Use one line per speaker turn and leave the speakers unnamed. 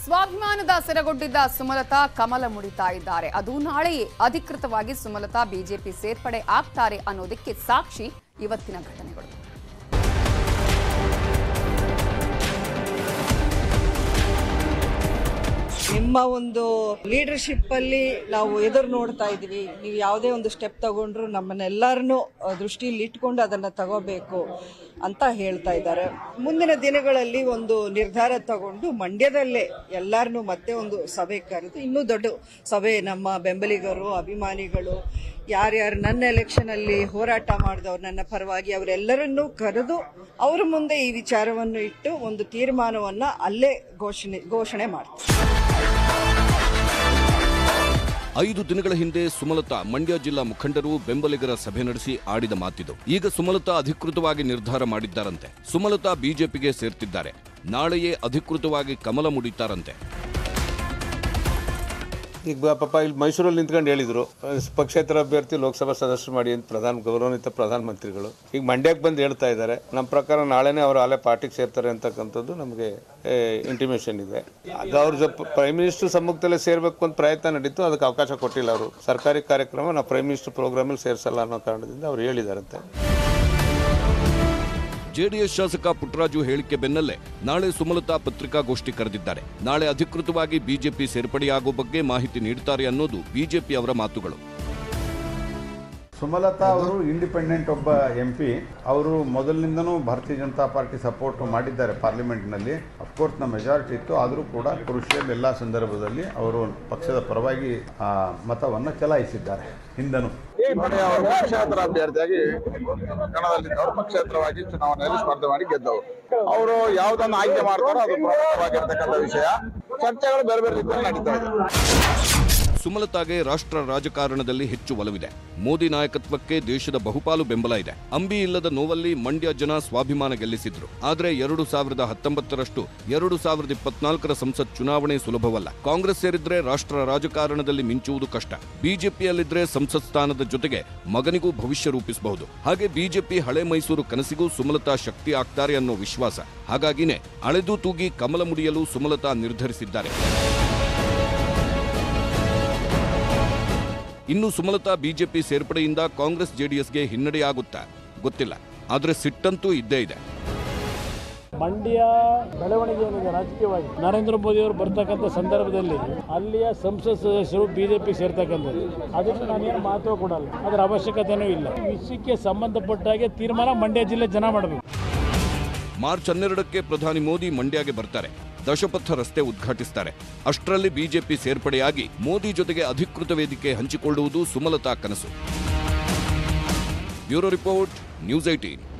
ಸ್ವಾಭಿಮಾನದ ಸೆರಗೊಡ್ಡಿದ್ದ ಸುಮಲತಾ ಕಮಲ ಮುಡಿತಾ ಇದ್ದಾರೆ ಅದು ನಾಳೆಯೇ ಅಧಿಕೃತವಾಗಿ ಸುಮಲತಾ ಬಿಜೆಪಿ ಸೇರ್ಪಡೆ ಆಗ್ತಾರೆ ಅನ್ನೋದಕ್ಕೆ ಸಾಕ್ಷಿ ಇವತ್ತಿನ ಘಟನೆಗಳು
ನಿಮ್ಮ ಒಂದು ಲೀಡರ್ಶಿಪ್ ಅಲ್ಲಿ ನಾವು ಎದುರು ನೋಡ್ತಾ ಇದೀವಿ ನೀವು ಯಾವುದೇ ಒಂದು ಸ್ಟೆಪ್ ತಗೊಂಡ್ರು ನಮ್ಮನ್ನೆಲ್ಲರನ್ನೂ ದೃಷ್ಟಿಯಲ್ಲಿ ಇಟ್ಕೊಂಡು ಅದನ್ನ ತಗೋಬೇಕು ಅಂತ ಹೇಳ್ತಾ ಇದ್ದಾರೆ ಮುಂದಿನ ದಿನಗಳಲ್ಲಿ ಒಂದು ನಿರ್ಧಾರ ತಗೊಂಡು ಮಂಡ್ಯದಲ್ಲೇ ಎಲ್ಲರನ್ನೂ ಮತ್ತೆ ಒಂದು ಸಭೆ ಕರೆದು ಇನ್ನೂ ದೊಡ್ಡ ಸಭೆ ನಮ್ಮ ಬೆಂಬಲಿಗರು ಅಭಿಮಾನಿಗಳು ಯಾರ್ಯಾರು ನನ್ನ ಎಲೆಕ್ಷನ್ ಅಲ್ಲಿ ಹೋರಾಟ ಮಾಡಿದವ್ರು ನನ್ನ ಪರವಾಗಿ ಅವರೆಲ್ಲರನ್ನೂ ಕರೆದು ಅವ್ರ ಮುಂದೆ ಈ ವಿಚಾರವನ್ನು ಇಟ್ಟು ಒಂದು ತೀರ್ಮಾನವನ್ನ ಅಲ್ಲೇ ಘೋಷಣೆ ಘೋಷಣೆ ಮಾಡ್ತಾರೆ
ಐದು ದಿನಗಳ ಹಿಂದೆ ಸುಮಲತಾ ಮಂಡ್ಯ ಜಿಲ್ಲಾ ಮುಖಂಡರು ಬೆಂಬಲಿಗರ ಸಭೆ ನಡೆಸಿ ಆಡಿದ ಮಾತಿದು ಈಗ ಸುಮಲತಾ ಅಧಿಕೃತವಾಗಿ ನಿರ್ಧಾರ ಮಾಡಿದ್ದಾರಂತೆ ಸುಮಲತಾ ಬಿಜೆಪಿಗೆ ಸೇರ್ತಿದ್ದಾರೆ ನಾಳೆಯೇ ಅಧಿಕೃತವಾಗಿ ಕಮಲ ಮುಡಿತಾರಂತೆ
ಈಗ ಬ- ಪಾಪ ಇಲ್ಲಿ ಮೈಸೂರಲ್ಲಿ ನಿಂತ್ಕೊಂಡು ಹೇಳಿದ್ರು ಅಹ್, ಪಕ್ಷೇತರ ಅಭ್ಯರ್ಥಿ ಲೋಕಸಭಾ ಸದಸ್ಯರು ಮಾಡಿ ಅಂತ ಪ್ರಧಾನ ಗೌರವಾನ್ವಿತ ಪ್ರಧಾನಮಂತ್ರಿಗಳು ಈಗ ಮಂಡ್ಯಕ್ಕೆ ಬಂದು ಹೇಳ್ತಾ ಇದ್ದಾರೆ ನಮ್ಮ ಪ್ರಕಾರ ನಾಳೆನೇ ಅವರು ಅಲ್ಲೇ ಪಾರ್ಟಿಗೆ ಸೇರ್ತಾರೆ ಅಂತಕ್ಕಂಥದ್ದು ನಮಗೆ ಇಂಟಿಮೇಷನ್ ಇದೆ ಅದು ಅವ್ರ ಪ್ರೈಮ್ ಮಿನಿಸ್ಟರ್ ಸಮ್ಮುಖದಲ್ಲೇ ಸೇರ್ಬೇಕು ಅಂತ ಪ್ರಯತ್ನ ನಡೀತು ಅದಕ್ಕೆ ಅವಕಾಶ ಕೊಟ್ಟಿಲ್ಲ ಅವರು ಸರ್ಕಾರಿ ಕಾರ್ಯಕ್ರಮ ನಾವು ಪ್ರೈಮ್ ಮಿನಿಸ್ಟರ್ ಪ್ರೋಗ್ರಾಮಲ್ಲಿ ಸೇರಿಸಲ್ಲ ಅನ್ನೋ ಕಾರಣದಿಂದ ಅವ್ರು ಹೇಳಿದಾರಂತೆ
ಜೆಡಿಎಸ್ ಶಾಸಕ ಪುಟ್ಟರಾಜು ಹೇಳಿಕೆ ಬೆನ್ನಲ್ಲೇ ನಾಳೆ ಸುಮಲತಾ ಪತ್ರಿಕಾಗೋಷ್ಠಿ ಕರೆದಿದ್ದಾರೆ ನಾಳೆ ಅಧಿಕೃತವಾಗಿ ಬಿಜೆಪಿ ಸೇರ್ಪಡೆಯಾಗುವ ಬಗ್ಗೆ ಮಾಹಿತಿ ನೀಡುತ್ತಾರೆ ಅನ್ನೋದು ಬಿಜೆಪಿ ಅವರ ಮಾತುಗಳು
ಸುಮಲತಾ ಅವರು ಇಂಡಿಪೆಂಡೆಂಟ್ ಒಬ್ಬ ಎಂ ಪಿ ಅವರು ಮೊದಲಿನಿಂದನೂ ಭಾರತೀಯ ಜನತಾ ಪಾರ್ಟಿ ಸಪೋರ್ಟ್ ಮಾಡಿದ್ದಾರೆ ಪಾರ್ಲಿಮೆಂಟ್ನಲ್ಲಿ ಅಫ್ಕೋರ್ಸ್ ನಮ್ಮ ಮೆಜಾರಿಟಿ ಇತ್ತು ಆದರೂ ಕೂಡ ಕ್ರುಷಿಯಲ್ ಎಲ್ಲ ಸಂದರ್ಭದಲ್ಲಿ ಅವರು ಪಕ್ಷದ ಪರವಾಗಿ ಆ ಮತವನ್ನು ಚಲಾಯಿಸಿದ್ದಾರೆ ಹಿಂದನೂ
ಈ ಬಾರಿ ಅವರು ಪಕ್ಷೇತರ ಅಭ್ಯರ್ಥಿಯಾಗಿ ಕಣದಲ್ಲಿದ್ದವರು ಪಕ್ಷೇತರವಾಗಿ ಚುನಾವಣೆಯಲ್ಲಿ ಸ್ಪರ್ಧೆ ಮಾಡಿ ಗೆದ್ದವರು ಅವರು ಯಾವುದನ್ನು ಆಯ್ಕೆ ಮಾಡ್ತಾರೋ ಅದು ಪ್ರಮುಖವಾಗಿರ್ತಕ್ಕಂಥ ವಿಷಯ ಚರ್ಚೆಗಳು ಬೇರೆ ಬೇರೆ ರೀತಿಯಲ್ಲಿ ನಡೀತಾ ಇದೆ
ಸುಮಲತಾಗೆ ರಾಷ್ಟ್ರ ರಾಜಕಾರಣದಲ್ಲಿ ಹೆಚ್ಚು ಒಲವಿದೆ ಮೋದಿ ನಾಯಕತ್ವಕ್ಕೆ ದೇಶದ ಬಹುಪಾಲು ಬೆಂಬಲ ಇದೆ ಅಂಬಿ ಇಲ್ಲದ ನೋವಲ್ಲಿ ಮಂಡ್ಯ ಜನ ಸ್ವಾಭಿಮಾನ ಗೆಲ್ಲಿಸಿದ್ರು ಆದ್ರೆ ಎರಡು ಸಾವಿರದ ಹತ್ತೊಂಬತ್ತರಷ್ಟು ಎರಡು ಸಾವಿರದ ಇಪ್ಪತ್ನಾಲ್ಕರ ಸಂಸತ್ ಚುನಾವಣೆ ಸುಲಭವಲ್ಲ ಕಾಂಗ್ರೆಸ್ ಸೇರಿದ್ರೆ ರಾಷ್ಟ್ರ ರಾಜಕಾರಣದಲ್ಲಿ ಮಿಂಚುವುದು ಕಷ್ಟ ಬಿಜೆಪಿಯಲ್ಲಿದ್ರೆ ಸಂಸತ್ ಸ್ಥಾನದ ಜೊತೆಗೆ ಮಗನಿಗೂ ಭವಿಷ್ಯ ರೂಪಿಸಬಹುದು ಹಾಗೆ ಬಿಜೆಪಿ ಹಳೆ ಮೈಸೂರು ಕನಸಿಗೂ ಸುಮಲತಾ ಶಕ್ತಿ ಆಗ್ತಾರೆ ಅನ್ನೋ ವಿಶ್ವಾಸ ಹಾಗಾಗಿನೇ ಅಳೆದು ತೂಗಿ ಕಮಲ ಮುಡಿಯಲು ಸುಮಲತಾ ನಿರ್ಧರಿಸಿದ್ದಾರೆ ಇನ್ನು ಸುಮಲತಾ ಬಿಜೆಪಿ ಸೇರ್ಪಡೆಯಿಂದ ಕಾಂಗ್ರೆಸ್ ಜೆಡಿಎಸ್ಗೆ ಹಿನ್ನಡೆಯಾಗುತ್ತಾ ಗೊತ್ತಿಲ್ಲ ಆದ್ರೆ ಸಿಟ್ಟಂತೂ ಇದ್ದೇ ಇದೆ
ಮಂಡ್ಯ ಬೆಳವಣಿಗೆ ಏನಿದೆ ರಾಜಕೀಯವಾಗಿ ನರೇಂದ್ರ ಮೋದಿ ಅವರು ಬರ್ತಕ್ಕಂಥ ಸಂದರ್ಭದಲ್ಲಿ ಅಲ್ಲಿಯ ಸಂಸತ್ ಸದಸ್ಯರು ಬಿಜೆಪಿ ಸೇರ್ತಕ್ಕಂಥದ್ದು ಅದಕ್ಕೆ ನಾನೇನು ಮಾತು ಕೊಡಲ್ಲ ಅದರ ಅವಶ್ಯಕತೆನೂ ಇಲ್ಲ ಈ ವಿಷಯಕ್ಕೆ ಸಂಬಂಧಪಟ್ಟ ಹಾಗೆ ತೀರ್ಮಾನ ಮಂಡ್ಯ ಜಿಲ್ಲೆ ಜನ ಮಾಡಬೇಕು
ಮಾರ್ಚ್ ಹನ್ನೆರಡಕ್ಕೆ ಪ್ರಧಾನಿ ಮೋದಿ ಮಂಡ್ಯಗೆ ಬರ್ತಾರೆ ದಶಪಥ ರಸ್ತೆ ಉದ್ಘಾಟಿಸ್ತಾರೆ ಅಷ್ಟರಲ್ಲಿ ಬಿಜೆಪಿ ಸೇರ್ಪಡೆಯಾಗಿ ಮೋದಿ ಜೊತೆಗೆ ಅಧಿಕೃತ ವೇದಿಕೆ ಹಂಚಿಕೊಳ್ಳುವುದು ಸುಮಲತಾ ಕನಸು ಬ್ಯೂರೋ ರಿಪೋರ್ಟ್ ನ್ಯೂಸ್ ಏಟೀನ್